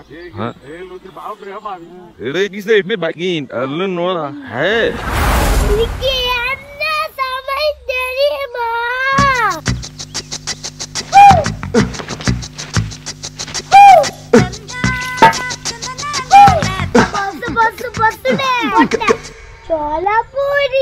हाँ? अरे किसे इतने बाकी अल्लाह नो है இதுக்கு என்ன சமை தெரியுமா பசு பசு பசுனே சோளபூரி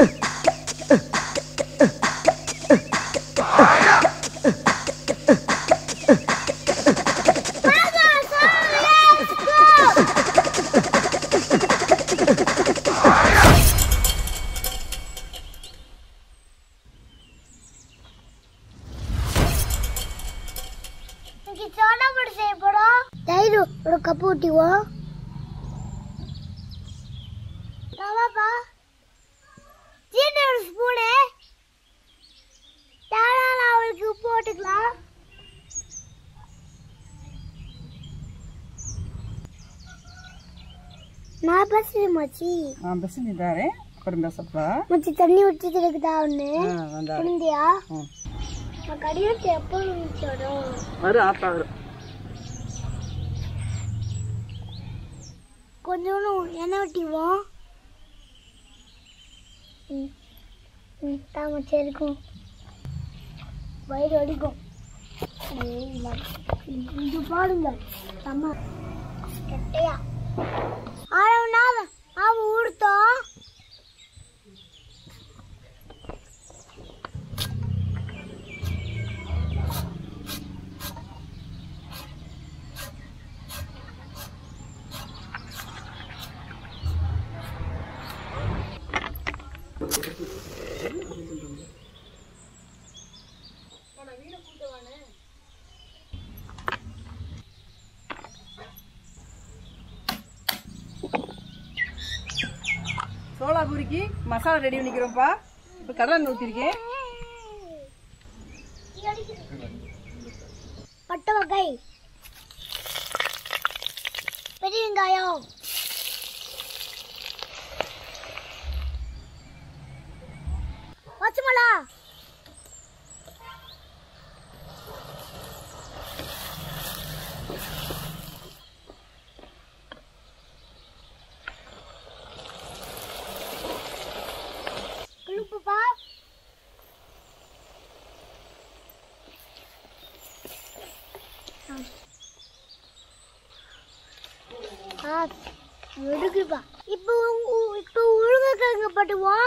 இன்னைக்கு சோளபூரி செய்ய போறோம் தயிர் ஒரு கப்பு ஊட்டிவோம் ரவாப்பா சீனி ஒரு ஸ்பூனு தேவையான அவளுக்கு போட்டுக்கலாம் நான் பேசுறேன் மச்சி ஆ பெசிஞ்சிட்டாரு அப்புறம் பேசப்பா மச்சி தண்ணி ஊற்றிட்டு இருக்குதா ஒண்ணு ஆ வந்தா குழந்தையா ம் நான் கடிதத்தை எப்போ வரும் வரும் ஆத்தா வரும் கொஞ்சோண்டு எண்ணெய் ஊற்றிவோம் ம் ம் தாமச்சு இருக்கும் வயிறு வலிக்கும் ஏய், இல்ல. இது- இது பாடுங்க அம்மா கெட்டையா ஆழம்னால அவன் ஊடுத்தோம் சோளாபூரிக்கு மசாலா ரெடி பண்ணிக்கிறோம்ப்பா இப்போ கடலை ஊற்றிருக்கேன் பட்டை வகை பெரிய வெங்காயம் பச்சை மிளகா குழுப்புப்பா ஆ எடுக்குப்பா இப்போ உ- இப்போ உருளைக்கிழங்கு போட்டுவோம்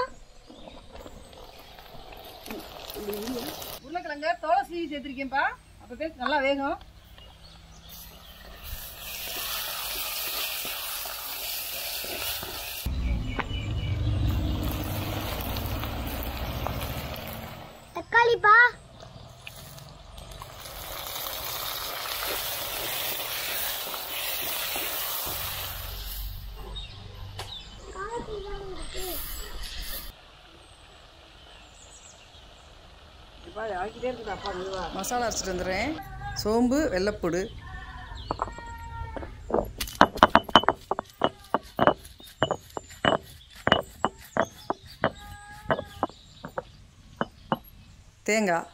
உருளைக்கிழங்க தோலை சீவி சேர்த்துருக்கேன்ப்பா அப்போ நல்லா வேகும் தக்காளிப்பா மசாலா அரைச்சிட்டு வந்துடுறேன் சோம்பு வெள்ளைப்பூடு தேங்காய்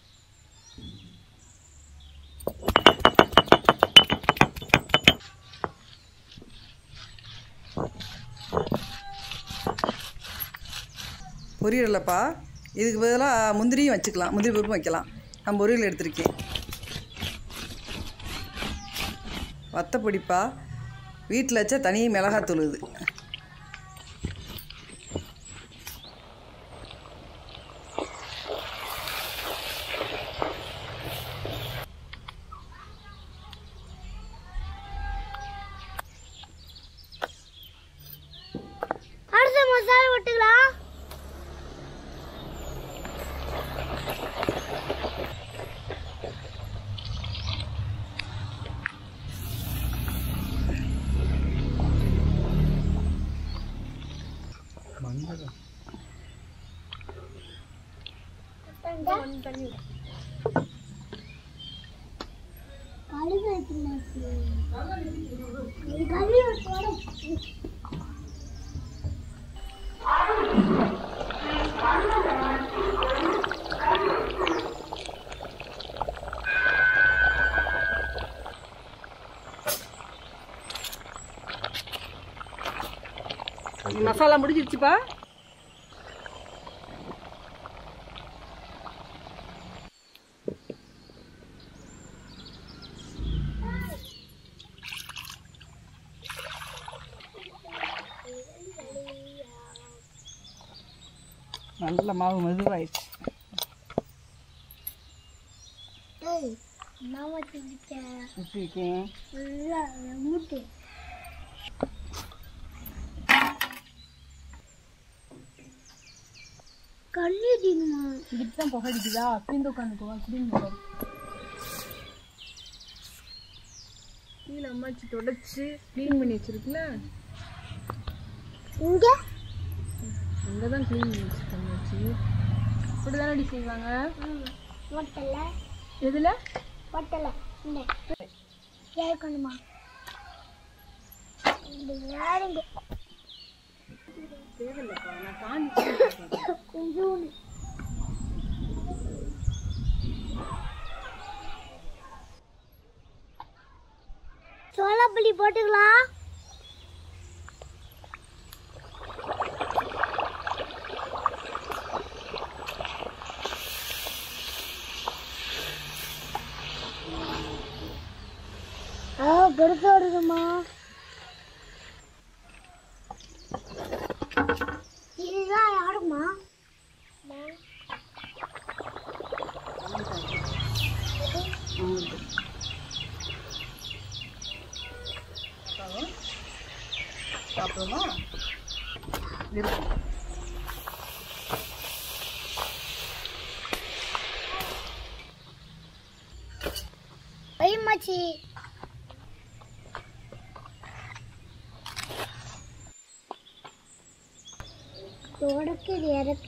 பொரியலப்பா இதுக்கு பதிலாக முந்திரியும் வச்சுக்கலாம் முந்திரி பருப்பும் வைக்கலாம் நான் பொரியல் எடுத்திருக்கேன் வத்தப்பொடிப்பா வீட்டில் வச்ச தனி மிளகாத்தூள் இது அடுத்த மசாலா போட்டுக்கலாம் கழுகு வைக்கணும் கழுகு வைக்கணும் மசாலா முடிஞ்சிருச்சுப்பா நல்ல மாவு மெதுவாயிடுச்சு ஏய் நான் வச்சுருக்கேன் எப்படி இருக்கேன் நல்லா மூட்டு கண்ணீடினுமா இதுக்கு தான் புகை அடிக்குதா அப்படின்னு உட்காந்துக்குவா அப்படின்னு கீழே அம்மாச்சி தொடச்சி க்ளீன் பண்ணி வச்சிருக்குல்ல இங்க அங்கே தான் க்ளீன் பண்ணி வச்சிருக்க அம்மாச்சி இப்படி தானே செய்வாங்க ஒட்டல எதில் ஒட்டல இந்த கேட்கணுமா இந்த யாருங்க கொஞ்சோண்டு சோளப்பள்ளி போட்டுக்கலாம் ஆ பெருசா வருதுமா இதுதான் யாருமா சாப்பிடுமா வைமாச்சி தொடக்கு இது இறக்கு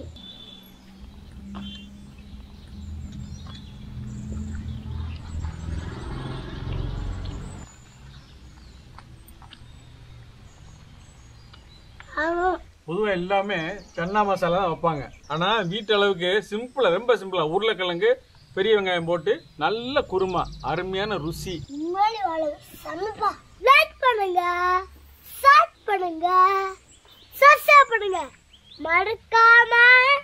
ஆமாம் பொதுவாக எல்லாமே சன்னா மசாலா தான் வைப்பாங்க ஆனால் வீட்டு அளவுக்கு சிம்பிளாக ரொம்ப சிம்பிளாக உருளைக்கிழங்கு பெரிய வெங்காயம் போட்டு நல்ல குருமா அருமையான ருசி முன்னாடி வாழ சமைப்பா லைக் பண்ணுங்க ஷேர் பண்ணுங்க சப்ஸ்கிரைப் பண்ணுங்க மறக்காம